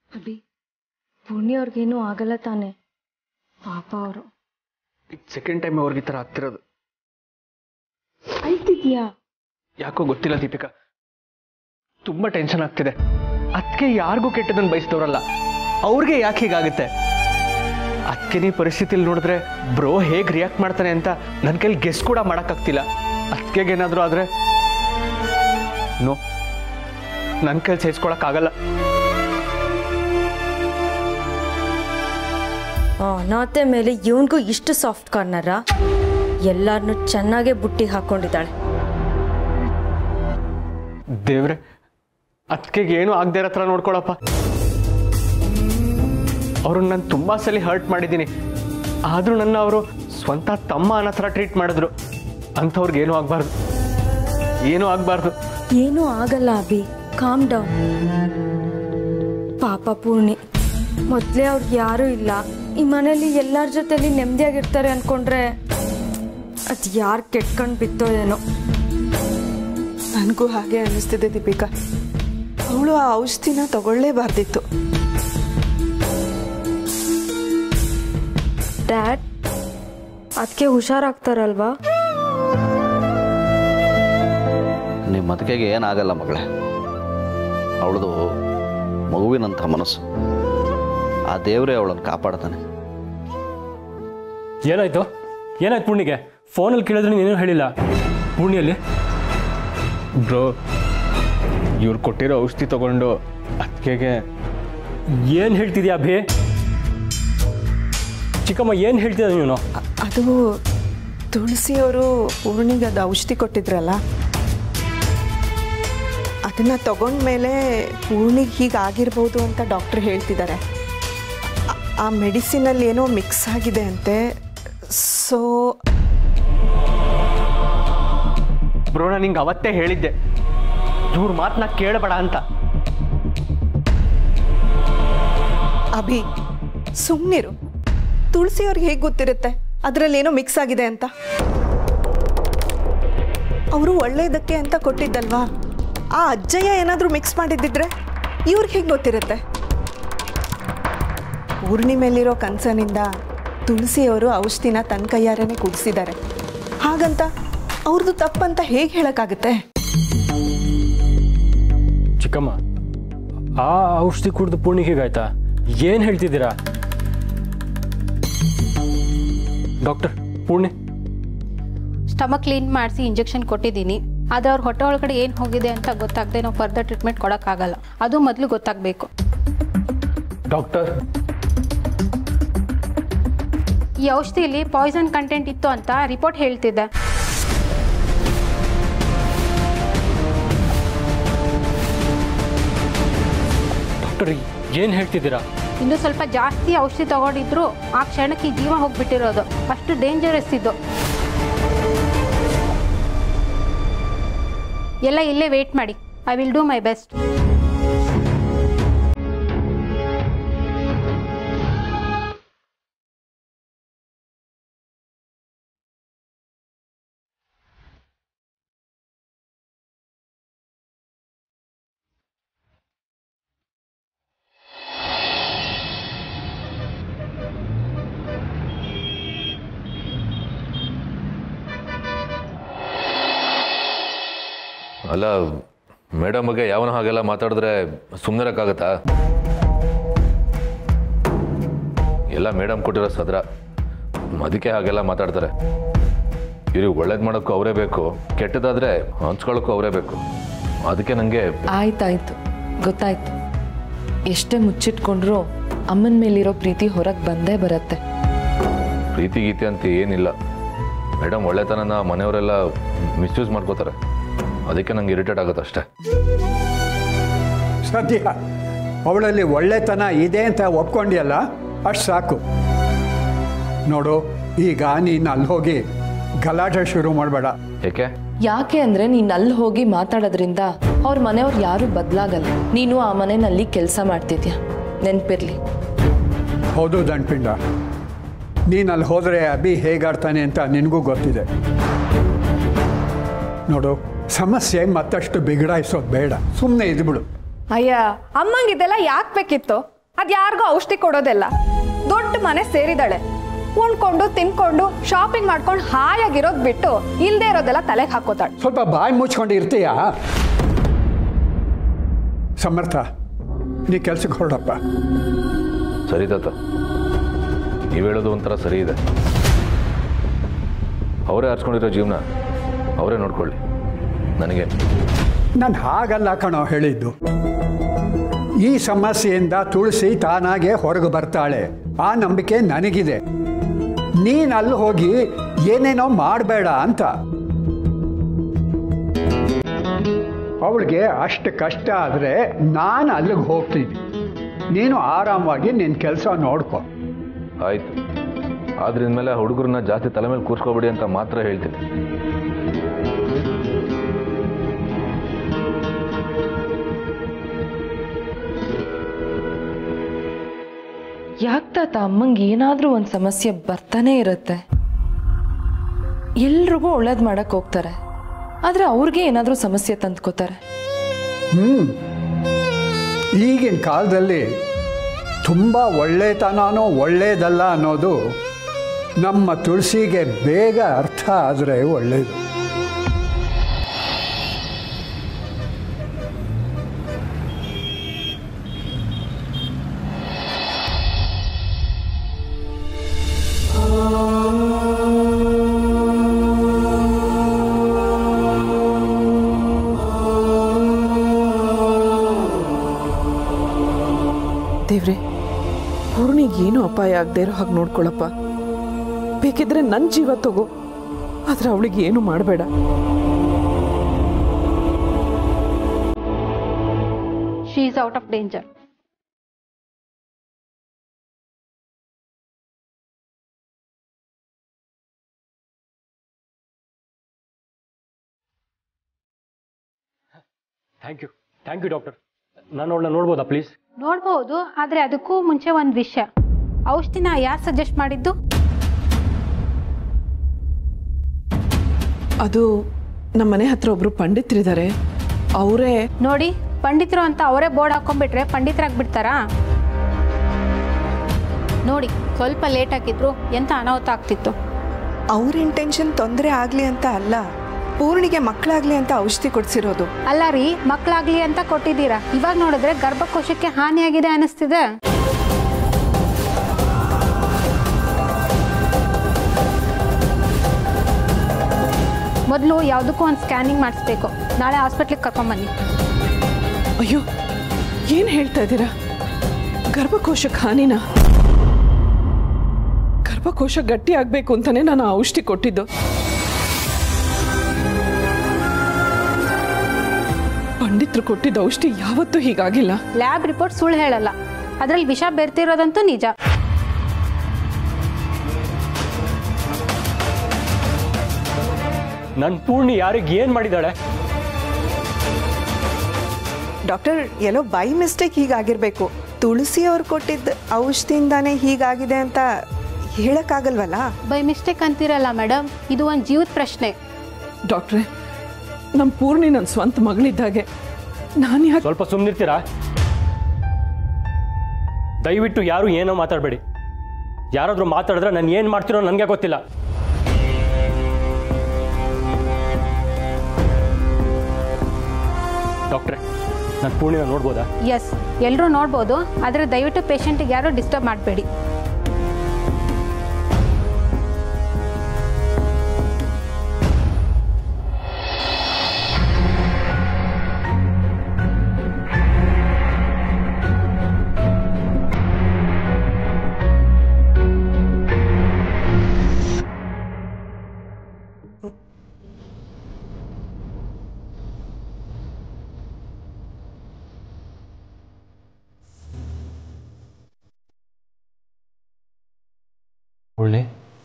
ಅಭಿ ಪುಣ್ಯ ಅವ್ರಿಗೇನೂ ಆಗಲ್ಲ ತಾನೆ ಪಾಪ ಅವರು ಸೆಕೆಂಡ್ ಟೈಮ್ ಅವ್ರಿಗೆ ಈ ಥರ ಆಗ್ತಿರೋದು ಅಳ್ತಿದ್ಯಾ ಯಾಕೋ ಗೊತ್ತಿಲ್ಲ ದೀಪಿಕಾ ತುಂಬಾ ಟೆನ್ಷನ್ ಆಗ್ತಿದೆ ಅದಕ್ಕೆ ಯಾರಿಗೂ ಕೆಟ್ಟದನ್ನು ಬಯಸಿದವರಲ್ಲ ಅವ್ರಿಗೆ ಯಾಕೆ ಹೀಗಾಗುತ್ತೆ ಅದಕ್ಕೆ ನೀ ಪರಿಸ್ಥಿತಿಲಿ ನೋಡಿದ್ರೆ ಬ್ರೋ ಹೇಗೆ ರಿಯಾಕ್ಟ್ ಮಾಡ್ತಾನೆ ಅಂತ ನನ್ನ ಕೈಲಿ ಗೆಸ್ ಕೂಡ ಮಾಡೋಕ್ಕಾಗ್ತಿಲ್ಲ ಅದಕ್ಕೆ ಏನಾದರೂ ಆದರೆ ನೋ ನನ್ನ ಕೈಲಿ ಸಹಿಸ್ಕೊಳಕ್ಕಾಗಲ್ಲ ಅನಾಥೆ ಮೇಲೆ ಇವನಿಗೂ ಇಷ್ಟು ಸಾಫ್ಟ್ ಕಾರ್ನರ ಎಲ್ಲಾರನ್ನೂ ಚೆನ್ನಾಗೇ ಬುಟ್ಟಿ ಹಾಕೊಂಡಿದ್ದಾಳೆ ದೇವ್ರೆ ಅದಕ್ಕೆ ಏನು ಆಗದೆ ಇರೋ ಥರ ನೋಡ್ಕೊಳಪ್ಪ ಅವ್ರನ್ನ ನಾನು ತುಂಬ ಸಲ ಹರ್ಟ್ ಮಾಡಿದ್ದೀನಿ ಆದರೂ ನನ್ನ ಅವರು ಸ್ವಂತ ತಮ್ಮ ಅನ್ನೋ ಥರ ಟ್ರೀಟ್ ಮಾಡಿದ್ರು ಅಂಥವ್ರಿಗೆ ಏನೂ ಆಗಬಾರ್ದು ಏನೂ ಆಗಬಾರ್ದು ಏನೂ ಆಗಲ್ಲ ಅಭಿ ಕಾಮ್ ಡೌನ್ ಪಾಪ ಪೂರ್ಣಿ ಮೊದಲೇ ಅವ್ರಿಗೆ ಯಾರೂ ಇಲ್ಲ ಈ ಮನೇಲಿ ಎಲ್ಲರ ಜೊತೆಲಿ ನೆಮ್ಮದಿಯಾಗಿರ್ತಾರೆ ಅನ್ಕೊಂಡ್ರೆ ಅದು ಯಾರು ಕೆಟ್ಕೊಂಡು ಬಿತ್ತೋ ಏನೋ ನನಗೂ ಹಾಗೆ ಅನ್ನಿಸ್ತಿದೆ ದೀಪಿಕಾ ಅವಳು ಆ ಔಷಧಿನ ತಗೊಳ್ಳೇಬಾರ್ದಿತ್ತು ಡ್ಯಾಡ್ ಅದಕ್ಕೆ ಹುಷಾರಾಗ್ತಾರಲ್ವಾ ನಿಮ್ಮ ಮತಿಕೆಗೆ ಏನಾಗಲ್ಲ ಮಗಳೇ ಅವಳದು ಮಗುವಿನಂಥ ಮನಸ್ಸು ಆ ದೇವರೇ ಅವಳನ್ನು ಕಾಪಾಡ್ತಾನೆ ಏನಾಯ್ತು ಏನಾಯ್ತು ಪುಣ್ಣಿಗೆ ಫೋನಲ್ಲಿ ಕೇಳಿದ್ರೆ ನೀನೇನು ಹೇಳಿಲ್ಲ ಪುಣ್ಯಲ್ಲಿ ಬ್ರೋ ಇವ್ರು ಕೊಟ್ಟಿರೋ ಔಷಧಿ ತಗೊಂಡು ಅದಕ್ಕೆ ಏನು ಹೇಳ್ತಿದ್ಯಾ ಅಭಿ ಚಿಕ್ಕಮ್ಮ ಏನು ಹೇಳ್ತಿದ್ದ ನೀನು ಅ- ಅದು ತುಳಸಿಯವರು ಪೂರ್ಣಿಗೆ ಅದು ಔಷಧಿ ಕೊಟ್ಟಿದ್ರಲ್ಲ ಅದನ್ನ ತಗೊಂಡ್ಮೇಲೆ ಪೂರ್ಣಿಗೆ ಹೀಗಾಗಿರ್ಬೋದು ಅಂತ ಡಾಕ್ಟರ್ ಹೇಳ್ತಿದ್ದಾರೆ ಆ- ಆ ಮೆಡಿಸಿನಲ್ಲಿ ಏನೋ ಮಿಕ್ಸ್ ಆಗಿದೆ ಅಂತೆ ಸೊ ಬ್ರೋ ನಾನು ನಿಂಗೆ ಅವತ್ತೇ ಹೇಳಿದ್ದೆ ಇವ್ರ ಮಾತನ್ನ ಕೇಳಬೇಡ ಅಂತ ಅಭಿ ಸುಮ್ಮನಿರು ತುಳಸಿಯವ್ರಿಗೆ ಹೇಗೆ ಗೊತ್ತಿರುತ್ತೆ ಅದರಲ್ಲಿ ಏನೋ ಮಿಕ್ಸ್ ಆಗಿದೆ ಅಂತ ಅವರು ಒಳ್ಳೇದಕ್ಕೆ ಅಂತ ಕೊಟ್ಟಿದ್ದಲ್ವಾ ಆ ಅಜ್ಜಯ್ಯ ಏನಾದರೂ ಮಿಕ್ಸ್ ಮಾಡಿದ್ದಿದ್ರೆ ಇವ್ರಿಗೆ ಹೇಗೆ ಗೊತ್ತಿರುತ್ತೆ ಪೂರ್ಣಿಮೆಲಿರೋ ಕನ್ಸನಿಂದ ತುಳಸಿಯವರು ಔಷಧಿನ ತನ್ನ ಕೈಯಾರನೇ ಕುಡಿಸಿದ್ದಾರೆ ಹಾಗಂತ ಅವ್ರದ್ದು ತಪ್ಪಂತ ಹೇಗೆ ಹೇಳೋಕ್ಕಾಗುತ್ತೆ ಚಿಕ್ಕಮ್ಮ ಆ ಔಷಧಿ ಕುಡಿದು ಪುಣ್ಣಿಗೆ ಹೀಗಾಯ್ತಾ ಏನು ಹೇಳ್ತಿದ್ದೀರಾ ಡಾಕ್ಟರ್ ಪೂರ್ಣಿ ಸ್ಟಮಕ್ ಕ್ಲೀನ್ ಮಾಡಿಸಿ ಇಂಜೆಕ್ಷನ್ ಕೊಟ್ಟಿದ್ದೀನಿ ಆದರೆ ಅವ್ರ ಹೊಟ್ಟೆ ಒಳಗಡೆ ಏನು ಹೋಗಿದೆ ಅಂತ ಗೊತ್ತಾಗದೆ ನಾವು ಫರ್ದರ್ ಟ್ರೀಟ್ಮೆಂಟ್ ಕೊಡೋಕ್ಕಾಗಲ್ಲ ಅದು ಮೊದಲು ಗೊತ್ತಾಗಬೇಕು ಡಾಕ್ಟರ್ ಈ ಔಷಧಿಯಲ್ಲಿ ಪಾಯ್ಸನ್ ಕಂಟೆಂಟ್ ಇತ್ತು ಅಂತ ರಿಪೋರ್ಟ್ ಹೇಳ್ತಿದ್ದೆ ಡಾಕ್ಟರ್ ಏನು ಹೇಳ್ತಿದ್ದೀರಾ ಇನ್ನು ಸ್ವಲ್ಪ ಜಾಸ್ತಿ ಔಷಧಿ ತಗೊಂಡಿದ್ರು ಆ ಕ್ಷಣಕ್ಕೆ ಈ ಜೀವ ಹೋಗ್ಬಿಟ್ಟಿರೋದು ಅಷ್ಟು ಡೇಂಜರಸ್ ಇದ್ದು ಎಲ್ಲ ಇಲ್ಲೇ ವೇಟ್ ಮಾಡಿ I will do my best ಅಲ್ಲ ಮೇಡಮ್ ಬಗ್ಗೆ ಯಾವನ ಹಾಗೆಲ್ಲ ಮಾತಾಡಿದ್ರೆ ಸುಮ್ಮನಿರಕ್ಕಾಗತ್ತಾ ಎಲ್ಲ ಮೇಡಮ್ ಕೊಟ್ಟಿರೋ ಸದ್ರ ಅದಕ್ಕೆ ಹಾಗೆಲ್ಲ ಮಾತಾಡ್ತಾರೆ ಇವ್ರಿಗೆ ಒಳ್ಳೇದು ಮಾಡೋಕ್ಕೂ ಅವರೇ ಬೇಕು ಕೆಟ್ಟದಾದ್ರೆ ಹಂಚ್ಕೊಳ್ಳೋಕ್ಕೂ ಅವರೇ ಬೇಕು ಅದಕ್ಕೆ ನನಗೆ ಆಯ್ತಾಯ್ತು ಗೊತ್ತಾಯ್ತು ಎಷ್ಟೇ ಮುಚ್ಚಿಟ್ಕೊಂಡ್ರೂ ಅಮ್ಮನ ಮೇಲಿರೋ ಪ್ರೀತಿ ಹೊರಗೆ ಬಂದೇ ಬರುತ್ತೆ ಪ್ರೀತಿ ಗೀತೆ ಅಂತ ಏನಿಲ್ಲ ಮೇಡಮ್ ಒಳ್ಳೆತನನ ಮನೆಯವರೆಲ್ಲ ಮಿಸ್ಯೂಸ್ ಮಾಡ್ಕೋತಾರೆ ಅದಕ್ಕೆ ನಂಗೆ ಇರಿಟೇಟ್ ಆಗುತ್ತೆ ಅಷ್ಟೇ ಸದ್ಯ ಅವಳಲ್ಲಿ ಒಳ್ಳೆತನ ಇದೆ ಅಂತ ಒಪ್ಕೊಂಡಿಯಲ್ಲ ಅಷ್ಟು ಸಾಕು ನೋಡು ಈಗ ನೀನು ಅಲ್ಲಿ ಹೋಗಿ ಗಲಾಟೆ ಶುರು ಮಾಡಬೇಡ ಏಕೆ ಯಾಕೆ ಅಂದ್ರೆ ನೀನ್ ಅಲ್ಲಿ ಹೋಗಿ ಮಾತಾಡೋದ್ರಿಂದ ಅವ್ರ ಮನೆಯವ್ರು ಯಾರು ಬದಲಾಗಲ್ಲ ನೀನು ಆ ಮನೆಯಲ್ಲಿ ಕೆಲಸ ಮಾಡ್ತಿದ್ಯಾ ನೆನ್ಪಿರ್ಲಿ ಹೌದು ದಂಡ್ಪಿಂಡ ನೀನು ಅಲ್ಲಿ ಹೋದರೆ ಅಭಿ ಹೇಗಾಡ್ತಾನೆ ಅಂತ ನಿನಗೂ ಗೊತ್ತಿದೆ ನೋಡು ಸಮಸ್ಯೆ ಮತ್ತಷ್ಟು ಬಿಗಡಾಯಿಸೋದು ಬೇಡ ಸುಮ್ಮನೆ ಇದ್ಬಿಡು ಅಯ್ಯ ಅಮ್ಮಂಗೆ ಇದೆಲ್ಲ ಯಾಕೆ ಬೇಕಿತ್ತು ಅದು ಯಾರಿಗೂ ಔಷಧಿ ಕೊಡೋದಿಲ್ಲ ದೊಡ್ಡ ಮನೆ ಸೇರಿದಾಳೆ ಉಣ್ಕೊಂಡು ತಿನ್ಕೊಂಡು ಶಾಪಿಂಗ್ ಮಾಡ್ಕೊಂಡು ಹಾಯಾಗಿರೋದು ಬಿಟ್ಟು ಇಲ್ದೇ ಇರೋದೆಲ್ಲ ತಲೆಗೆ ಹಾಕೋತಾಳೆ ಸ್ವಲ್ಪ ಬಾಯಿ ಮುಚ್ಕೊಂಡು ಇರ್ತೀಯಾ ಸಮರ್ಥ ನೀ ಕೆಲ್ಸಕ್ಕೆ ಹೊರಡಪ್ಪ ಸರಿ ತಾತ ನೀವು ಹೇಳೋದು ಒಂಥರ ಸರಿ ಇದೆ ಅವರೇ ಹರ್ಸ್ಕೊಂಡಿರೋ ಜೀವನ ಅವರೇ ನೋಡ್ಕೊಳ್ಳಿ ನನಗೆ ನಾನು ಹಾಗಲ್ಲ ಕಣೋ ಹೇಳಿದ್ದು ಈ ಸಮಸ್ಯೆಯಿಂದ ತುಳಸಿ ತಾನಾಗೆ ಹೊರಗೆ ಬರ್ತಾಳೆ ಆ ನಂಬಿಕೆ ನನಗಿದೆ ನೀನು ಅಲ್ಲಿ ಹೋಗಿ ಏನೇನೋ ಮಾಡಬೇಡ ಅಂತ ಅವಳಿಗೆ ಅಷ್ಟು ಕಷ್ಟ ಆದರೆ ನಾನು ಅಲ್ಲಿಗೆ ಹೋಗ್ತೀನಿ ನೀನು ಆರಾಮವಾಗಿ ನಿನ್ನ ಕೆಲಸ ನೋಡ್ಕೊ ಆಯ್ತು ಆದ್ರೆ ಇನ್ಮೇಲೆ ಹುಡುಗರನ್ನ ಜಾಸ್ತಿ ತಲೆ ಮೇಲೆ ಕೂರ್ಸ್ಕೊಬಿಡಿ ಅಂತ ಮಾತ್ರ ಹೇಳ್ತೀನಿ ಯಾಕೆ ತಾತ ಅಮ್ಮಂಗೆ ಏನಾದರೂ ಒಂದು ಸಮಸ್ಯೆ ಬರ್ತಾನೆ ಇರುತ್ತೆ ಎಲ್ರಿಗೂ ಒಳ್ಳೇದು ಮಾಡಕ್ಕೆ ಹೋಗ್ತಾರೆ ಆದರೆ ಅವ್ರಿಗೆ ಏನಾದರೂ ಸಮಸ್ಯೆ ತಂದ್ಕೋತಾರೆ ಹ್ಞೂ ಈಗಿನ ಕಾಲದಲ್ಲಿ ತುಂಬ ಒಳ್ಳೆತನನೂ ಒಳ್ಳೆಯದಲ್ಲ ಅನ್ನೋದು ನಮ್ಮ ತುಳಸಿಗೆ ಬೇಗ ಅರ್ಥ ಆದರೆ ಒಳ್ಳೆಯದು ದೇವ್ರೆ ಪೂರ್ಣಿಗೆ ಏನು ಅಪಾಯ ಆಗದೆ ಇರೋ ಹಾಗೆ ನೋಡ್ಕೊಳಪ್ಪ ಬೇಕಿದ್ರೆ ನನ್ನ ಜೀವ ತಗೋ ಆದ್ರೆ ಅವಳಿಗೆ ಏನು ಮಾಡಬೇಡ she is out of danger thank you thank you doctor ನಾನು ಅವಳನ್ನ ನೋಡ್ಬೋದಾ ಪ್ಲೀಸ್ ನೋಡ್ಬೋದು ಆದರೆ ಅದಕ್ಕೂ ಮುಂಚೆ ಒಂದು ವಿಷಯ ಔಷಧಿನ ಯಾರು ಸಜೆಸ್ಟ್ ಮಾಡಿದ್ದು ಅದು ನಮ್ಮ ಮನೆ ಹತ್ರ ಒಬ್ರು ಪಂಡಿತರಿದ್ದಾರೆ ಅವರೇ ನೋಡಿ ಪಂಡಿತರು ಅಂತ ಅವರೇ ಬೋರ್ಡ್ ಹಾಕೊಂಡ್ಬಿಟ್ರೆ ಪಂಡಿತರಾಗಿ ಬಿಡ್ತಾರಾ ನೋಡಿ ಸ್ವಲ್ಪ ಲೇಟ್ ಆಗಿದ್ರು ಎಂತ ಅನಾಹುತ ಆಗ್ತಿತ್ತು ಅವ್ರ ಇಂಟೆನ್ಷನ್ ತೊಂದರೆ ಆಗಲಿ ಅಂತ ಅಲ್ಲ ಪೂರ್ಣಿಗೆ ಮಕ್ಕಳಾಗ್ಲಿ ಅಂತ ಔಷಧಿ ಕೊಡ್ಸಿರೋದು ಅಲ್ಲ ರೀ ಮಕ್ಕಳಾಗ್ಲಿ ಅಂತ ಕೊಟ್ಟಿದ್ದೀರಾ ಇವಾಗ ನೋಡಿದ್ರೆ ಗರ್ಭಕೋಶಕ್ಕೆ ಹಾನಿಯಾಗಿದೆ ಅನಿಸ್ತಿದೆ ಮೊದಲು ಯಾವುದಕ್ಕೂ ಒಂದು ಸ್ಕ್ಯಾನಿಂಗ್ ಮಾಡಿಸ್ಬೇಕು ನಾಳೆ ಹಾಸ್ಪಿಟ್ಲಿಗೆ ಕರ್ಕೊಂಬನ್ನಿ ಅಯ್ಯೋ ಏನು ಹೇಳ್ತಾ ಇದ್ದೀರಾ ಗರ್ಭಕೋಶಕ್ಕೆ ಹಾನಿನ ಗರ್ಭಕೋಶ ಗಟ್ಟಿ ಆಗಬೇಕು ಅಂತಾನೆ ನಾನು ಆ ಔಷಧಿ ಕೊಟ್ಟಿದ್ದು ಪಂಡಿತರು ಕೊಟ್ಟಿದ್ದ ಔಷಧಿ ಯಾವತ್ತೂ ಹೀಗಾಗಿಲ್ಲ ಲ್ಯಾಬ್ ರಿಪೋರ್ಟ್ ಸುಳ್ಳು ಹೇಳಲ್ಲ ಅದರಲ್ಲಿ ವಿಷ ಬೆರ್ತಿರೋದಂತೂ ನಿಜ ನನ್ನ ಪೂರ್ಣಿ ಯಾರಿಗೆ ಏನು ಮಾಡಿದ್ದಾಳೆ ಡಾಕ್ಟರ್ ಎಲ್ಲೋ ಬೈ ಮಿಸ್ಟೇಕ್ ಹೀಗಾಗಿರ್ಬೇಕು ತುಳಸಿ ಅವ್ರು ಕೊಟ್ಟಿದ್ದ ಔಷಧಿಯಿಂದಾನೇ ಹೀಗಾಗಿದೆ ಅಂತ ಹೇಳಕ್ಕಾಗಲ್ವಲ್ಲ ಬೈ ಮಿಸ್ಟೇಕ್ ಅಂತಿರಲ್ಲ ಮೇಡಮ್ ಇದು ಒಂದು ಜೀವದ ಪ್ರಶ್ನೆ ಡಾಕ್ಟ್ರೆ ನಮ್ಮ ಪೂರ್ಣಿ ನನ್ನ ಸ್ವಂತ ಮಗಳಿದ್ದಾಗೆ ನಾನು ಯಾಕೆ ಸ್ವಲ್ಪ ಸುಮ್ಮನಿರ್ತೀರಾ ದಯವಿಟ್ಟು ಯಾರು ಏನೋ ಮಾತಾಡಬೇಡಿ ಯಾರಾದರೂ ಮಾತಾಡಿದ್ರೆ ನಾನು ಏನು ಮಾಡ್ತೀರೋ ನನಗೆ ಗೊತ್ತಿಲ್ಲ ಡಾಕ್ಟ್ರೆ ನಾನು ಪೂರ್ಣಿನ ನೋಡ್ಬೋದಾ ಎಸ್ ಎಲ್ಲರೂ ನೋಡ್ಬೋದು ಆದರೆ ದಯವಿಟ್ಟು ಪೇಷಂಟಿಗೆ ಯಾರು ಡಿಸ್ಟರ್ಬ್ ಮಾಡಬೇಡಿ ಒಳ್ಳೆ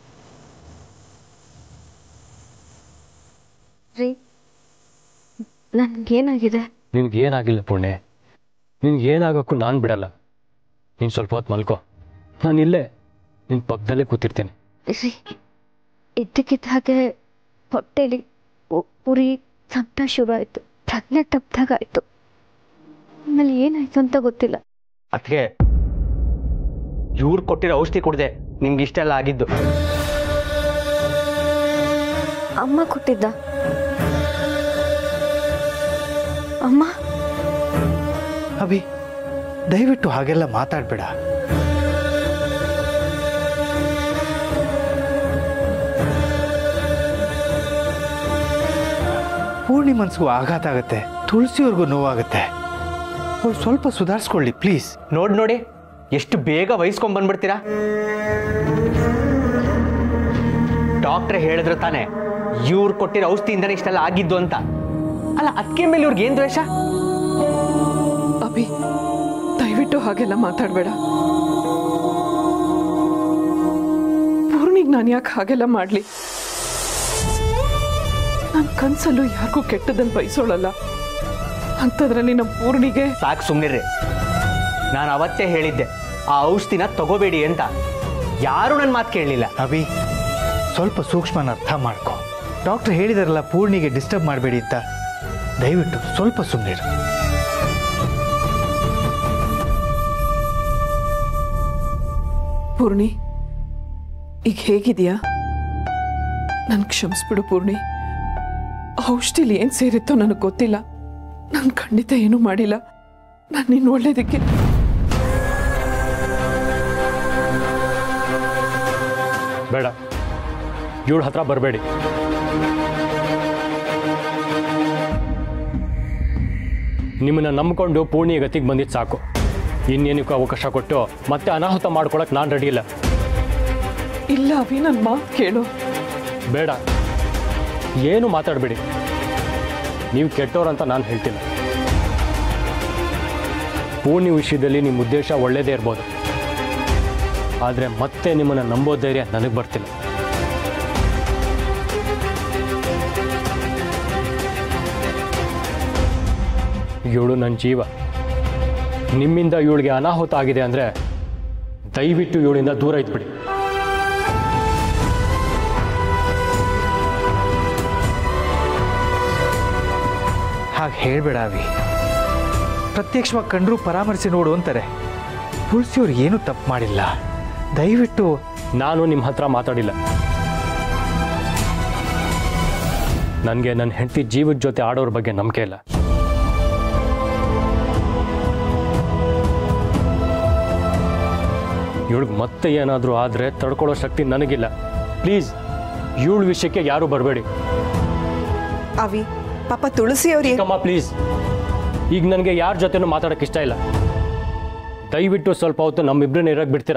ರೀ ನನ್ಗೇನಾಗಿದೆ ನಿನ್ಗೆ ಏನಾಗಿಲ್ಲ ಪುಣ್ಯ ನಿನ್ಗೆ ಏನಾಗೋಕ್ಕೂ ನಾನು ಬಿಡಲ್ಲ ನೀನು ಸ್ವಲ್ಪ ಹೊತ್ತು ಮಲ್ಕೋ ನಾನು ಇಲ್ಲೇ ನಿನ್ನ ಪಕ್ಕದಲ್ಲೇ ಕೂತಿರ್ತೇನೆ ರೀ ಇದ್ದಕ್ಕಿದ್ದ ಹಾಗೆ ಹೊಟ್ಟೆಲಿ ಉ- ಉರಿ ಸಂತ ಶುರು ಆಯಿತು ಪ್ರಜ್ಞೆ ತಪ್ಪಿದಾಗ ಆಯಿತು ಆಮೇಲೆ ಏನಾಯ್ತು ಅಂತ ಗೊತ್ತಿಲ್ಲ ಅದಕ್ಕೆ ಇವ್ರು ಕೊಟ್ಟಿರೋ ಔಷಧಿ ಕುಡ್ದೆ ನಿಮ್ಗೆ ಇಷ್ಟೆಲ್ಲ ಆಗಿದ್ದು ಅಮ್ಮ ಕೊಟ್ಟಿದ್ದ ಅಮ್ಮ ಅಭಿ ದಯವಿಟ್ಟು ಹಾಗೆಲ್ಲ ಮಾತಾಡಬೇಡ ಪೂರ್ಣಿ ಮನ್ಸಿಗೂ ಆಘಾತ ಆಗುತ್ತೆ ತುಳಸಿಯವ್ರಿಗೂ ನೋವಾಗುತ್ತೆ ಅವ್ರು ಸ್ವಲ್ಪ ಸುಧಾರಿಸ್ಕೊಳ್ಳಿ ಪ್ಲೀಸ್ ನೋಡ್ ನೋಡಿ ಎಷ್ಟು ಬೇಗ ವಹಿಸ್ಕೊಂಡ್ ಬಂದ್ಬಿಡ್ತೀರಾ ಡಾಕ್ಟ್ರೆ ಹೇಳಿದ್ರು ತಾನೆ ಇವ್ರು ಕೊಟ್ಟಿರೋ ಔಷಧಿಯಿಂದನೇ ಇಷ್ಟೆಲ್ಲ ಆಗಿದ್ದು ಅಂತ ಅಲ್ಲ ಅದಕ್ಕೆ ಮೇಲೆ ಇವ್ರಿಗೆ ಏನ್ ದ್ವೇಷ ಅಭಿ ದಯವಿಟ್ಟು ಹಾಗೆಲ್ಲ ಮಾತಾಡಬೇಡ ಪೂರ್ಣಿಗೆ ನಾನು ಯಾಕೆ ಹಾಗೆಲ್ಲ ಮಾಡಲಿ ನನ್ನ ಕನ್ಸಲ್ಲೂ ಯಾರಿಗೂ ಕೆಟ್ಟದನ್ನು ಬಯಸೋಳಲ್ಲ ಅಂಥದ್ರಲ್ಲಿ ನಮ್ಮ ಪೂರ್ಣಿಗೆ ಸಾಕು ಸುಮ್ಮನಿರ್ರಿ ನಾನು ಅವತ್ತೇ ಹೇಳಿದ್ದೆ ಆ ಔಷಧಿನ ತಗೋಬೇಡಿ ಅಂತ ಯಾರು ನನ್ನ ಮಾತು ಕೇಳಲಿಲ್ಲ ಅಭಿ ಸ್ವಲ್ಪ ಸೂಕ್ಷ್ಮನ ಅರ್ಥ ಮಾಡ್ಕೊ ಡಾಕ್ಟರ್ ಹೇಳಿದಾರಲ್ಲ ಪೂರ್ಣಿಗೆ ಡಿಸ್ಟರ್ಬ್ ಮಾಡಬೇಡಿ ಅಂತ ದಯವಿಟ್ಟು ಸ್ವಲ್ಪ ಸುಮ್ಮನಿರು ಪೂರ್ಣಿ ಈಗ ಹೇಗಿದೆಯಾ ನನ್ ಕ್ಷಮಿಸ್ಬಿಡು ಪೂರ್ಣಿ ಔಷಧಿಲಿ ಏನ್ ಸೇರಿತ್ತೋ ನನಗೆ ಗೊತ್ತಿಲ್ಲ ನಾನು ಖಂಡಿತ ಏನೂ ಮಾಡಿಲ್ಲ ನಾನು ನಿನ್ನ ಒಳ್ಳೇದಕ್ಕೆ ಬೇಡ ಇವಳ ಹತ್ರ ಬರಬೇಡಿ ನಿಮ್ಮನ್ನ ನಂಬ್ಕೊಂಡು ಪೂರ್ಣಿಯ ಗತಿಗೆ ಬಂದಿದ್ದು ಸಾಕು ಇನ್ನೇನಕ್ಕೂ ಅವಕಾಶ ಕೊಟ್ಟು ಮತ್ತೆ ಅನಾಹುತ ಮಾಡ್ಕೊಳಕ್ಕೆ ನಾನು ರೆಡಿ ಇಲ್ಲ ಇಲ್ಲ ಅಭಿ ನನ್ನ ಮಾತು ಕೇಳು ಬೇಡ ಏನು ಮಾತಾಡಬೇಡಿ ನೀವು ಕೆಟ್ಟೋರಂತ ನಾನು ಹೇಳ್ತಿಲ್ಲ ಪೂರ್ಣಿ ವಿಷಯದಲ್ಲಿ ನಿಮ್ಮ ಉದ್ದೇಶ ಒಳ್ಳೇದೇ ಇರ್ಬೋದು ಆದರೆ ಮತ್ತೆ ನಿಮ್ಮನ್ನು ನಂಬೋ ಧೈರ್ಯ ನನಗೆ ಬರ್ತಿಲ್ಲ ಇವಳು ನನ್ನ ಜೀವ ನಿಮ್ಮಿಂದ ಇವಳಿಗೆ ಅನಾಹುತ ಆಗಿದೆ ಅಂದರೆ ದಯವಿಟ್ಟು ಇವಳಿಂದ ದೂರ ಇದ್ಬಿಡಿ ಹಾಗೆ ಹೇಳಬೇಡ ಅವಿ ಪ್ರತ್ಯಕ್ಷವಾಗಿ ಕಂಡ್ರು ಪರಾಮರ್ಶೆ ನೋಡು ಅಂತಾರೆ ತುಳಸಿಯವ್ರು ಏನೂ ತಪ್ಪು ಮಾಡಿಲ್ಲ ದಯವಿಟ್ಟು ನಾನು ನಿಮ್ಮ ಹತ್ರ ಮಾತಾಡಿಲ್ಲ ನನಗೆ ನನ್ನ ಹೆಂಡತಿ ಜೀವದ ಜೊತೆ ಆಡೋರ ಬಗ್ಗೆ ನಂಬಿಕೆ ಇಲ್ಲ ಇವಳಿಗೆ ಮತ್ತೆ ಏನಾದರೂ ಆದರೆ ತಡ್ಕೊಳ್ಳೋ ಶಕ್ತಿ ನನಗಿಲ್ಲ ಪ್ಲೀಸ್ ಇವಳ ವಿಷಯಕ್ಕೆ ಯಾರೂ ಬರಬೇಡಿ ಅವಿ ಪಾಪ ತುಳಸಿಯವ್ರು ಏನು ಅಮ್ಮ ಪ್ಲೀಸ್ ಈಗ ನನಗೆ ಯಾರ ಜೊತೆನೂ ಮಾತಾಡೋಕ್ಕೆ ಇಷ್ಟ ಇಲ್ಲ ದಯವಿಟ್ಟು ಸ್ವಲ್ಪ ಹೊತ್ತು ನಮ್ಮಿಬ್ಬರನ್ನ ಇರಕ್ಕೆ ಬಿಡ್ತೀರಾ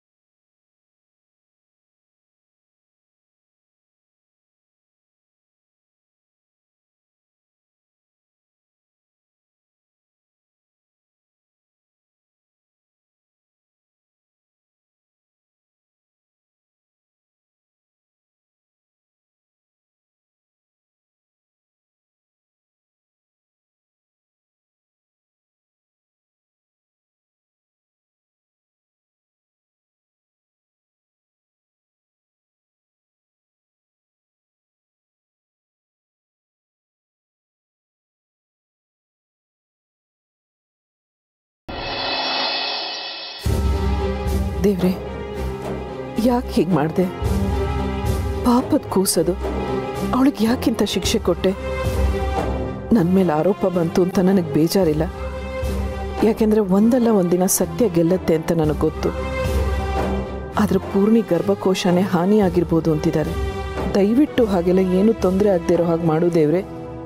ದೇವ್ರೆ ಯಾಕೆ ಹೀಗೆ ಮಾಡಿದೆ ಪಾಪದ ಕೂಸದು ಅವಳಿಗೆ ಯಾಕಿಂತ ಶಿಕ್ಷೆ ಕೊಟ್ಟೆ ನನ್ನ ಮೇಲೆ ಆರೋಪ ಬಂತು ಅಂತ ನನಗೆ ಬೇಜಾರಿಲ್ಲ ಯಾಕೆಂದರೆ ಒಂದಲ್ಲ ಒಂದಿನ ಸತ್ಯ ಗೆಲ್ಲತ್ತೆ ಅಂತ ನನಗೆ ಗೊತ್ತು ಆದ್ರೆ ಪೂರ್ಣಿ ಗರ್ಭಕೋಶನೇ ಹಾನಿಯಾಗಿರ್ಬೋದು ಅಂತಿದ್ದಾರೆ ದಯವಿಟ್ಟು ಹಾಗೆಲ್ಲ ಏನು ತೊಂದರೆ ಆಗದೆ ಇರೋ ಹಾಗೆ ಮಾಡು ದೇವ್ರೆ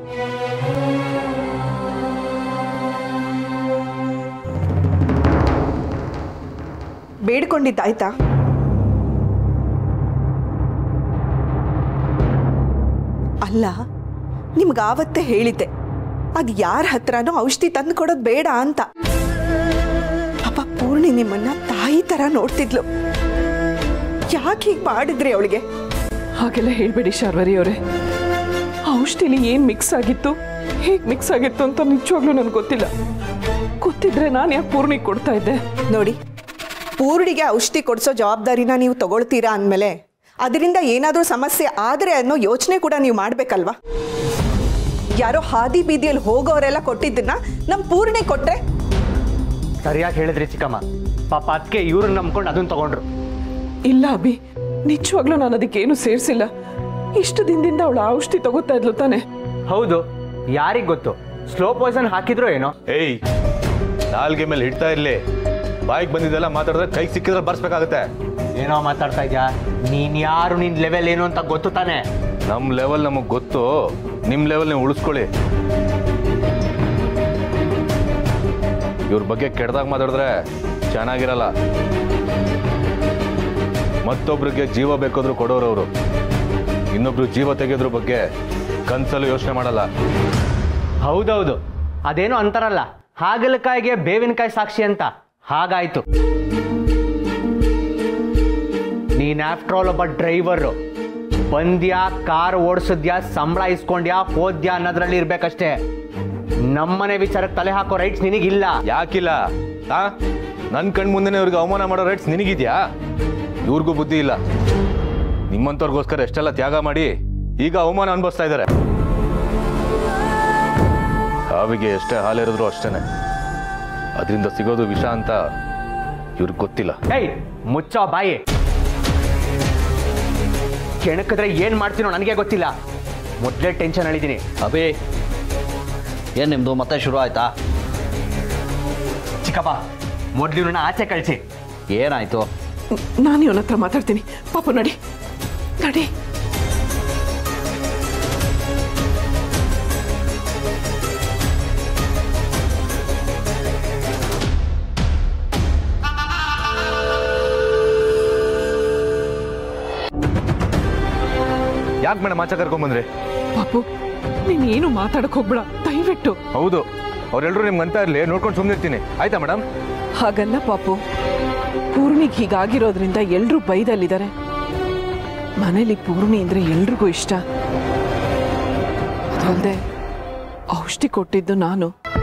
ಬೇಡ್ಕೊಂಡಿದ್ದಾಯ್ತಾ ಅಲ್ಲ ನಿಮ್ಗೆ ಆವತ್ತೇ ಹೇಳಿದ್ದೆ ಅದು ಯಾರ ಹತ್ರನೂ ಔಷಧಿ ತಂದು ಕೊಡೋದು ಬೇಡ ಅಂತ ಪಾಪ ಪೂರ್ಣಿ ನಿಮ್ಮನ್ನ ತಾಯಿ ತರ ನೋಡ್ತಿದ್ಲು ಯಾಕೆ ಹೀಗೆ ಮಾಡಿದ್ರಿ ಅವಳಿಗೆ ಹಾಗೆಲ್ಲ ಹೇಳ್ಬೇಡಿ ಶಾರ್ವರಿ ಅವರೇ ಔಷಧಿಲಿ ಏನು ಮಿಕ್ಸ್ ಆಗಿತ್ತು ಹೇಗೆ ಮಿಕ್ಸ್ ಆಗಿತ್ತು ಅಂತ ನಿಜವಾಗ್ಲೂ ನನಗೆ ಗೊತ್ತಿಲ್ಲ ಗೊತ್ತಿದ್ರೆ ನಾನು ಯಾಕೆ ಪೂರ್ಣಿಗೆ ಕೊಡ್ತಾ ಇದ್ದೆ ನೋಡಿ ಪೂರ್ಣಿಗೆ ಔಷಧಿ ಕೊಡಿಸೋ ಜವಾಬ್ದಾರಿನ ನೀವು ತಗೊಳ್ತೀರಾ ಅಂದಮೇಲೆ ಅದರಿಂದ ಏನಾದರೂ ಸಮಸ್ಯೆ ಆದರೆ ಅನ್ನೋ ಯೋಚನೆ ಕೂಡ ನೀವು ಮಾಡಬೇಕಲ್ವಾ ಯಾರೋ ಹಾದಿ ಬೀದಿಯಲ್ಲಿ ಹೋಗೋರೆಲ್ಲ ಕೊಟ್ಟಿದ್ದನ್ನ ನಮ್ಮ ಪೂರ್ಣಿ ಕೊಟ್ರೆ ಸರಿಯಾಗಿ ಹೇಳಿದ್ರಿ ಚಿಕ್ಕಮ್ಮ ಪಾಪ ಅದಕ್ಕೆ ಇವ್ರನ್ನ ನಂಬ್ಕೊಂಡು ಅದನ್ನ ತಗೊಂಡ್ರು ಇಲ್ಲ ಅಭಿ ನಿಜವಾಗ್ಲೂ ನಾನು ಅದಕ್ಕೇನು ಸೇರಿಸಿಲ್ಲ ಇಷ್ಟು ದಿನದಿಂದ ಅವಳು ಔಷಧಿ ತಗೋತಾ ಇದ್ಲು ತಾನೆ ಹೌದು ಯಾರಿಗ್ ಗೊತ್ತು ಸ್ಲೋ ಪಾಯ್ಸನ್ ಹಾಕಿದ್ರು ಏನೋ ಏಯ್ ನಾಲ್ಗೆ ಮೇಲೆ ಹಿಡ್ತಾ ಇರ್ಲಿ ಬಾಯಿಗೆ ಬಂದಿದ್ದೆಲ್ಲ ಮಾತಾಡಿದ್ರೆ ಕೈಗೆ ಸಿಕ್ಕಿದ್ರೆ ಬರ್ಸ್ಬೇಕಾಗತ್ತೆ ಏನೋ ಮಾತಾಡ್ತಾ ಇದ್ಯಾ ನೀನ್ ಯಾರು ನಿನ್ ಲೆವೆಲ್ ಏನು ಅಂತ ಗೊತ್ತು ತಾನೆ ನಮ್ಮ ಲೆವೆಲ್ ನಮಗೆ ಗೊತ್ತು ನಿಮ್ಮ ಲೆವೆಲ್ ನೀವು ಉಳಿಸ್ಕೊಳ್ಳಿ ಇವ್ರ ಬಗ್ಗೆ ಕೆಟ್ಟದಾಗ ಮಾತಾಡಿದ್ರೆ ಚೆನ್ನಾಗಿರಲ್ಲ ಮತ್ತೊಬ್ರಿಗೆ ಜೀವ ಬೇಕಾದ್ರೂ ಕೊಡೋರು ಅವರು ಇನ್ನೊಬ್ರು ಜೀವ ತೆಗೆಯೋದ್ರ ಬಗ್ಗೆ ಕನ್ಸಲ್ಲೂ ಯೋಚನೆ ಮಾಡಲ್ಲ ಹೌದೌದು ಅದೇನೋ ಅಂತಾರಲ್ಲ ಹಾಗಲಕಾಯಿಗೆ ಬೇವಿನಕಾಯಿ ಸಾಕ್ಷಿ ಅಂತ ಹಾಗಾಯ್ತು ನೀನ್ ಆಫ್ಟರ್ ಆಲ್ ಒಬ್ಬ ಡ್ರೈವರು ಬಂದ್ಯಾ ಕಾರ್ ಓಡಿಸಿದ್ಯಾ ಸಂಬಳ ಇಸ್ಕೊಂಡ್ಯಾ ಹೋದ್ಯಾ ಅನ್ನೋದ್ರಲ್ಲಿ ಇರ್ಬೇಕಷ್ಟೇ ನಮ್ಮನೆ ವಿಚಾರಕ್ಕೆ ತಲೆ ಹಾಕೋ ರೈಟ್ಸ್ ನಿನಗಿಲ್ಲ ಯಾಕಿಲ್ಲ ಆ ನನ್ನ ಕಣ್ ಮುಂದೆನೆ ಇವ್ರಿಗೆ ಅವಮಾನ ಮಾಡೋ ರೈಟ್ಸ್ ನಿನಗಿದ್ಯಾ ಇವ್ರಿಗೂ ಬುದ್ಧಿ ಇಲ್ಲ ನಿಮ್ಮಂಥವ್ರಿಗೋಸ್ಕರ ಎಷ್ಟೆಲ್ಲ ತ್ಯಾಗ ಮಾಡಿ ಈಗ ಅವಮಾನ ಅನುಭವಿಸ್ತಾ ಇದ್ದಾರೆ ಹಾವಿಗೆ ಎಷ್ಟೇ ಹಾಲಿರಿದ್ರು ಅಷ್ಟೇನೆ ಅದರಿಂದ ಸಿಗೋದು ವಿಷ ಅಂತ ಇವ್ರಿಗೆ ಗೊತ್ತಿಲ್ಲ ಏಯ್ ಮುಚ್ಚೋ ಬಾಯಿ ಕೆಣಕಿದ್ರೆ ಏನ್ ಮಾಡ್ತೀನೋ ನನಗೆ ಗೊತ್ತಿಲ್ಲ ಮೊದಲೇ ಟೆನ್ಷನ್ ಹೇಳಿದ್ದೀನಿ ಅಭಿ ಏನು ನಿಮ್ಮದು ಮತ್ತೆ ಶುರು ಆಯ್ತಾ ಚಿಕ್ಕಪ್ಪ ಮೊದ್ಲು ನನ್ನ ಆಚೆ ಕಳಿಸಿ ಏನಾಯ್ತು ನಾನು ಇವನ ಹತ್ರ ಮಾತಾಡ್ತೀನಿ ಪಾಪು ನಡಿ ನಡಿ ಯಾಕೆ ಮೇಡಮ್ ಆಚೆ ಕರ್ಕೊಂಬಂದ್ರಿ ಪಾಪು ನೀನ್ ಏನು ಮಾತಾಡಕ್ ಹೋಗ್ಬೇಡ ದಯವಿಟ್ಟು ಹೌದು ಅವರೆಲ್ಲರೂ ನಿಮ್ಗೆ ಅಂತ ಇರಲಿ ನೋಡ್ಕೊಂಡು ಸುಮ್ಮನಿರ್ತೀನಿ ಆಯ್ತಾ ಮೇಡಮ್ ಹಾಗಲ್ಲ ಪಾಪು ಪೂರ್ಣಿಗೆ ಹೀಗಾಗಿರೋದ್ರಿಂದ ಎಲ್ರೂ ಬೈದಲ್ಲಿದ್ದಾರೆ ಮನೇಲಿ ಪೂರ್ಣಿ ಅಂದ್ರೆ ಎಲ್ರಿಗೂ ಇಷ್ಟ ಅದಲ್ಲದೆ ಔಷಧಿ ಕೊಟ್ಟಿದ್ದು ನಾನು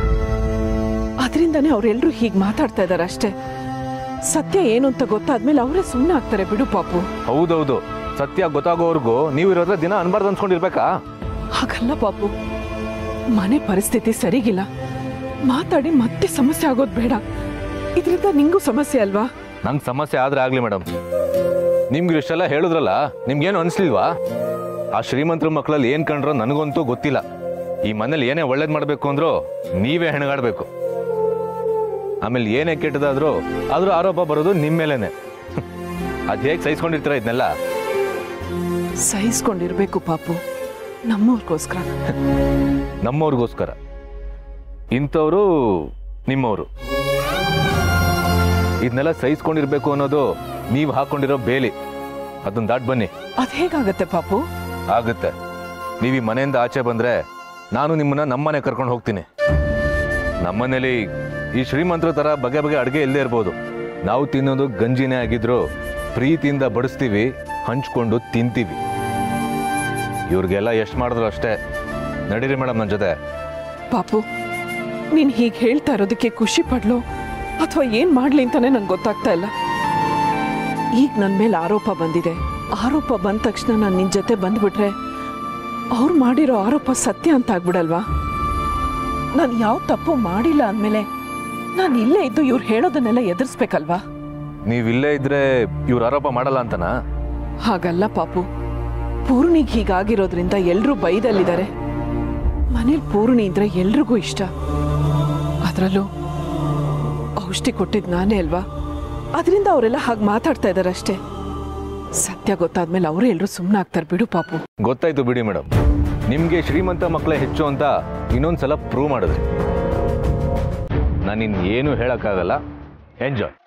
ಅದರಿಂದನೇ ಅವರೆಲ್ಲರೂ ಹೀಗೆ ಮಾತಾಡ್ತಾ ಇದ್ದಾರೆ ಅಷ್ಟೇ ಸತ್ಯ ಏನು ಅಂತ ಗೊತ್ತಾದ್ಮೇಲೆ ಅವರೇ ಸುಮ್ಮನೆ ಆಗ್ತಾರೆ ಬಿಡು ಪಾಪು ಹೌದೌದು ಸತ್ಯ ಗೊತ್ತಾಗೋವರೆಗೂ ನೀವು ಇರೋದ್ರೆ ದಿನ ಅನ್ಬಾರ್ದು ಅನ್ಸ್ಕೊಂಡಿರ್ಬೇಕಾ ಹಾಗಲ್ಲ ಪಾಪು ಮನೆ ಪರಿಸ್ಥಿತಿ ಸರಿಗಿಲ್ಲ ಮಾತಾಡಿ ಮತ್ತೆ ಸಮಸ್ಯೆ ಆಗೋದು ಬೇಡ ಇದರಿಂದ ನಿಂಗೂ ಸಮಸ್ಯೆ ಅಲ್ವಾ ನಂಗೆ ಸಮಸ್ಯೆ ಆದ್ರೆ ಆಗ್ಲಿ ಮೇಡಮ್ ನಿಮ್ಗೆ ಇಷ್ಟೆಲ್ಲ ಹೇಳಿದ್ರಲ್ಲ ನಿಮ್ಗೇನು ಅನ್ಸ್ಲಿಲ್ವಾ ಆ ಶ್ರೀಮಂತರ ಮಕ್ಕಳಲ್ಲಿ ಏನ್ ಕಂಡ್ರೋ ನನಗಂತೂ ಗೊತ್ತಿಲ್ಲ ಈ ಮನೇಲಿ ಏನೇ ಒಳ್ಳೇದ್ ಮಾಡ್ಬೇಕು ಅಂದ್ರೂ ನೀವೇ ಹೆಣಗಾಡ್ಬೇಕು ಆಮೇಲೆ ಏನೇ ಕೆಟ್ಟದಾದ್ರೂ ಆದ್ರೂ ಆರೋಪ ಬರೋದು ನಿಮ್ಮ ಮೇಲೇನೆ ಅದ್ ಹೇಗೆ ಸಹಿಸ್ಕೊಂಡಿರ್ತೀರ ಇದನ್ನೆಲ್ಲ ಸಹಿಸ್ಕೊಂಡಿರ್ಬೇಕು ಪಾಪು ನಮ್ಮವ್ರಿಗೋಸ್ಕರ ನಮ್ಮವ್ರಿಗೋಸ್ಕರ ಇಂಥವ್ರು ನಿಮ್ಮವರು ಇದನ್ನೆಲ್ಲ ಸಹಿಸ್ಕೊಂಡಿರ್ಬೇಕು ಅನ್ನೋದು ನೀವು ಹಾಕೊಂಡಿರೋ ಬೇಲಿ ಅದನ್ನ ದಾಟ್ ಬನ್ನಿ ಅದ್ ಹೇಗಾಗತ್ತೆ ಪಾಪು ಆಗುತ್ತೆ ನೀವು ಈ ಮನೆಯಿಂದ ಆಚೆ ಬಂದ್ರೆ ನಾನು ನಿಮ್ಮನ್ನ ನಮ್ಮನೆ ಕರ್ಕೊಂಡು ಹೋಗ್ತೀನಿ ನಮ್ಮನೇಲಿ ಈ ಶ್ರೀಮಂತರ ತರ ಬಗೆ ಬಗೆ ಅಡುಗೆ ಇಲ್ಲದೆ ಇರ್ಬೋದು ನಾವು ತಿನ್ನೋದು ಗಂಜಿನೇ ಆಗಿದ್ರು ಪ್ರೀತಿಯಿಂದ ಬಡಿಸ್ತೀವಿ ಹಂಚ್ಕೊಂಡು ತಿಂತೀವಿ ಇವ್ರಿಗೆಲ್ಲ ಎಷ್ಟು ಮಾಡಿದ್ರು ಅಷ್ಟೇ ನಡೀರಿ ಮೇಡಮ್ ನನ್ನ ಜೊತೆ ಪಾಪು ನೀನ್ ಹೀಗೆ ಹೇಳ್ತಾ ಇರೋದಕ್ಕೆ ಖುಷಿ ಪಡ್ಲು ಅಥವಾ ಏನ್ ಮಾಡ್ಲಿ ಅಂತಾನೆ ನಂಗೆ ಗೊತ್ತಾಗ್ತಾ ಇಲ್ಲ ಈಗ ನನ್ ಮೇಲೆ ಆರೋಪ ಬಂದಿದೆ ಆರೋಪ ಬಂದ ತಕ್ಷಣ ನಾನು ನಿನ್ ಜೊತೆ ಬಂದ್ಬಿಟ್ರೆ ಅವ್ರು ಮಾಡಿರೋ ಆರೋಪ ಸತ್ಯ ಅಂತ ಆಗ್ಬಿಡಲ್ವಾ ನಾನು ಯಾವ ತಪ್ಪು ಮಾಡಿಲ್ಲ ಅಂದ್ಮೇಲೆ ನಾನು ಇಲ್ಲೇ ಇದ್ದು ಇವ್ರು ಹೇಳೋದನ್ನೆಲ್ಲ ಎದುರಿಸ್ಬೇಕಲ್ವಾ ನೀವು ಇಲ್ಲೇ ಇದ್ರೆ ಇವ್ರು ಆರೋಪ ಮಾಡಲ್ಲ ಅಂತನಾ ಹಾಗಲ್ಲ ಪಾಪು ಪೂರ್ಣಿಗೆ ಹೀಗಾಗಿರೋದ್ರಿಂದ ಎಲ್ರೂ ಬೈದಲ್ಲಿದ್ದಾರೆ ಮನೇಲಿ ಪೂರ್ಣಿ ಇದ್ರೆ ಎಲ್ರಿಗೂ ಇಷ್ಟ ಅದರಲ್ಲೂ ಔಷಧಿ ಕೊಟ್ಟಿದ್ ನಾನೇ ಅಲ್ವಾ ಅದರಿಂದ ಅವರೆಲ್ಲ ಹಾಗೆ ಮಾತಾಡ್ತಾ ಇದ್ದಾರೆ ಅಷ್ಟೇ ಸತ್ಯ ಗೊತ್ತಾದ್ಮೇಲೆ ಅವರೇ ಎಲ್ಲರೂ ಸುಮ್ಮನೆ ಆಗ್ತಾರೆ ಬಿಡು ಪಾಪು ಗೊತ್ತಾಯ್ತು ಬಿಡಿ ಮೇಡಮ್ ನಿಮ್ಗೆ ಶ್ರೀಮಂತ ಮಕ್ಕಳೇ ಹೆಚ್ಚು ಅಂತ ಇನ್ನೊಂದ್ಸಲ ಪ್ರೂವ್ ಮಾಡಿದ್ರಿ ನಾನಿನ್ ಏನು ಹೇಳಕ್ಕಾಗಲ್ಲ ಎಂಜಾಯ್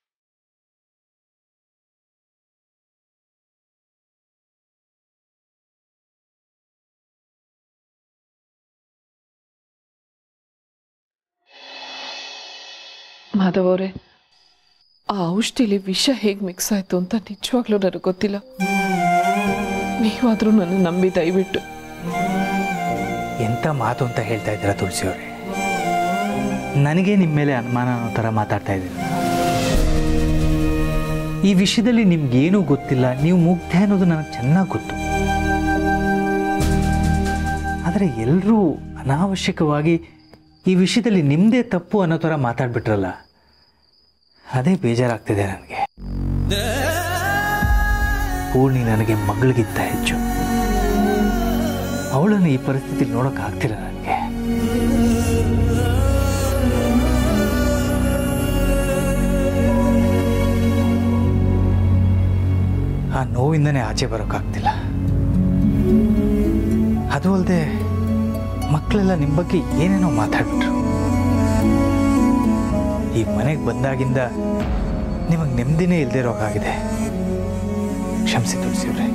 ಮಾಧವ್ ಅವರೇ ಆ ಔಷಧಿಲಿ ವಿಷ ಹೇಗೆ ಮಿಕ್ಸ್ ಆಯ್ತು ಅಂತ ನಿಜವಾಗ್ಲೂ ನನಗೆ ಗೊತ್ತಿಲ್ಲ ನೀವಾದರೂ ನನ್ನ ನಂಬಿ ದಯವಿಟ್ಟು ಎಂಥ ಮಾತು ಅಂತ ಹೇಳ್ತಾ ಇದ್ದೀರಾ ತುಳಸಿಯವರೇ ನನಗೆ ನಿಮ್ಮ ಮೇಲೆ ಅನುಮಾನ ಅನ್ನೋ ಥರ ಮಾತಾಡ್ತಾ ಇದ್ದೀರಾ ಈ ವಿಷಯದಲ್ಲಿ ನಿಮ್ಗೇನೂ ಗೊತ್ತಿಲ್ಲ ನೀವು ಮುಗ್ಧೆ ಅನ್ನೋದು ನನಗೆ ಚೆನ್ನಾಗಿ ಗೊತ್ತು ಆದರೆ ಎಲ್ಲರೂ ಅನಾವಶ್ಯಕವಾಗಿ ಈ ವಿಷಯದಲ್ಲಿ ನಿಮ್ಮದೇ ತಪ್ಪು ಅನ್ನೋ ಥರ ಮಾತಾಡ್ಬಿಟ್ರಲ್ಲ ಅದೇ ಬೇಜಾರಾಗ್ತಿದೆ ನನಗೆ ಪೂರ್ಣಿ ನನಗೆ ಮಗಳಿಗಿಂತ ಹೆಚ್ಚು ಅವಳನ್ನು ಈ ಪರಿಸ್ಥಿತಿಲಿ ನೋಡೋಕೆ ಆಗ್ತಿಲ್ಲ ನನಗೆ ಆ ನೋವಿಂದನೇ ಆಚೆ ಬರೋಕ್ಕಾಗ್ತಿಲ್ಲ ಅದು ಅಲ್ಲದೆ ಮಕ್ಕಳೆಲ್ಲ ನಿಮ್ಮ ಬಗ್ಗೆ ಏನೇನೋ ಮಾತಾಡ್ಬಿಟ್ರು ಈ ಮನೆಗೆ ಬಂದಾಗಿಂದ ನಿಮಗೆ ನೆಮ್ಮದಿನೇ ಇಲ್ಲದೆ ಇರೋಕ್ಕಾಗಿದೆ ಕ್ಷಮಿಸಿ ತುಳಸಿವ್ರೆ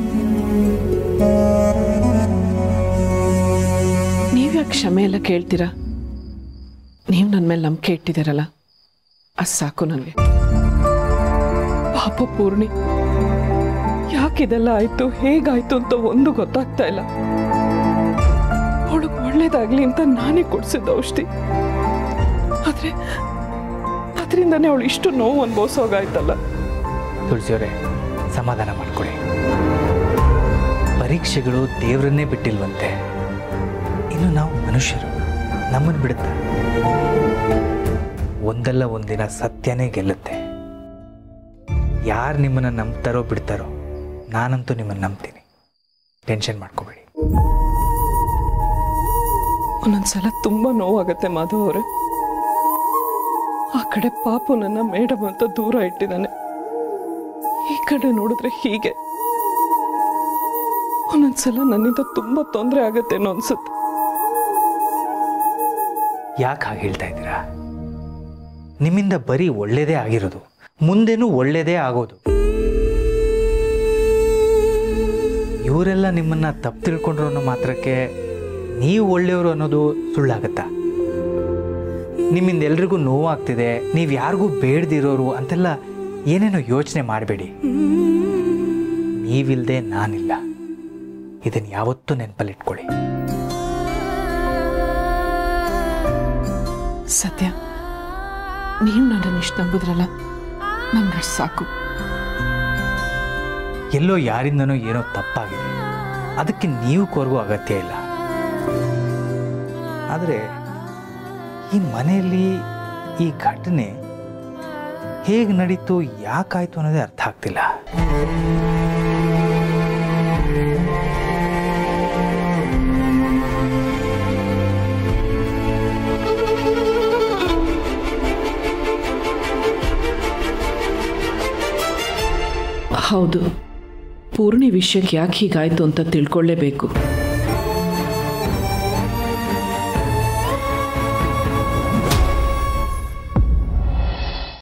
ನೀವ್ಯಾಕೆ ಕ್ಷಮೆ ಎಲ್ಲ ಕೇಳ್ತೀರಾ ನೀವು ನನ್ನ ಮೇಲೆ ನಂಬಿಕೆ ಇಟ್ಟಿದ್ದೀರಲ್ಲ ಅದು ಸಾಕು ನನಗೆ ಪಾಪ ಪೂರ್ಣಿ ಯಾಕಿದೆಲ್ಲ ಆಯ್ತು ಹೇಗಾಯ್ತು ಅಂತ ಒಂದು ಗೊತ್ತಾಗ್ತಾ ಇಲ್ಲ ಅವಳಿಗೆ ಒಳ್ಳೇದಾಗ್ಲಿ ಅಂತ ನಾನೇ ಕೊಡ್ಸಿದ್ದ ಔಷಧಿ ಆದ್ರೆ ಅದರಿಂದನೇ ಅವಳು ಇಷ್ಟು ನೋವು ಅನ್ಭವಿಸೋಗಾಯ್ತಲ್ಲ ತುಳಸಿಯವರೇ ಸಮಾಧಾನ ಮಾಡ್ಕೊಳ್ಳಿ ಪರೀಕ್ಷೆಗಳು ದೇವರನ್ನೇ ಬಿಟ್ಟಿಲ್ವಂತೆ ಇನ್ನು ನಾವು ಮನುಷ್ಯರು ನಮ್ಮನ್ನು ಬಿಡುತ್ತೆ ಒಂದಲ್ಲ ಒಂದಿನ ಸತ್ಯನೇ ಗೆಲ್ಲುತ್ತೆ ಯಾರು ನಿಮ್ಮನ್ನು ನಂಬ್ತಾರೋ ಬಿಡ್ತಾರೋ ನಾನಂತೂ ನಿಮ್ಮನ್ನು ನಂಬ್ತೀನಿ ಟೆನ್ಷನ್ ಮಾಡ್ಕೋಬೇಡಿ ಒಂದೊಂದ್ಸಲ ತುಂಬಾ ನೋವಾಗತ್ತೆ ಮಾಧವ್ ಅವರೇ ಆ ಕಡೆ ಪಾಪು ನನ್ನ ಮೇಡಮ್ ಅಂತ ದೂರ ಇಟ್ಟಿದ್ದಾನೆ ಈ ಕಡೆ ನೋಡಿದ್ರೆ ಹೀಗೆ ಒಂದೊಂದ್ಸಲ ನನ್ನಿಂದ ತುಂಬಾ ತೊಂದರೆ ಆಗತ್ತೇನೋ ಅನ್ಸುತ್ತೆ ಯಾಕೆ ಹಾಗೆ ಹೇಳ್ತಾ ಇದ್ದೀರಾ ನಿಮ್ಮಿಂದ ಬರೀ ಒಳ್ಳೇದೇ ಆಗಿರೋದು ಮುಂದೆನೂ ಒಳ್ಳೇದೇ ಆಗೋದು ಇವರೆಲ್ಲ ನಿಮ್ಮನ್ನ ತಪ್ಪು ತಿಳ್ಕೊಂಡ್ರು ಅನ್ನೋ ಮಾತ್ರಕ್ಕೆ ನೀವು ಒಳ್ಳೆಯವರು ಅನ್ನೋದು ಸುಳ್ಳಾಗತ್ತಾ ನಿಮ್ಮಿಂದ ಎಲ್ರಿಗೂ ನೋವಾಗ್ತಿದೆ ನೀವು ಯಾರಿಗೂ ಬೇಡದಿರೋರು ಅಂತೆಲ್ಲ ಏನೇನೋ ಯೋಚನೆ ಮಾಡಬೇಡಿ ನೀವಿಲ್ಲದೆ ನಾನಿಲ್ಲ ಇದನ್ನು ಯಾವತ್ತೂ ನೆನಪಲ್ಲಿಟ್ಕೊಳ್ಳಿ ಸತ್ಯ ನೀವು ನನ್ನನ್ನು ಇಷ್ಟು ನಂಬುದ್ರಲ್ಲ ನನ್ಗೆ ಅಷ್ಟು ಸಾಕು ಎಲ್ಲೋ ಯಾರಿಂದನೋ ಏನೋ ತಪ್ಪಾಗಿದೆ ಅದಕ್ಕೆ ನೀವು ಕೊರಗೋ ಅಗತ್ಯ ಇಲ್ಲ ಆದರೆ ಈ ಮನೆಯಲ್ಲಿ ಈ ಘಟನೆ ಹೇಗೆ ನಡೀತು ಯಾಕಾಯ್ತು ಅನ್ನೋದೇ ಅರ್ಥ ಆಗ್ತಿಲ್ಲ ಹೌದು ಪೂರ್ಣಿ ವಿಷಯಕ್ಕೆ ಯಾಕೆ ಹೀಗಾಯ್ತು ಅಂತ ತಿಳ್ಕೊಳ್ಳೇಬೇಕು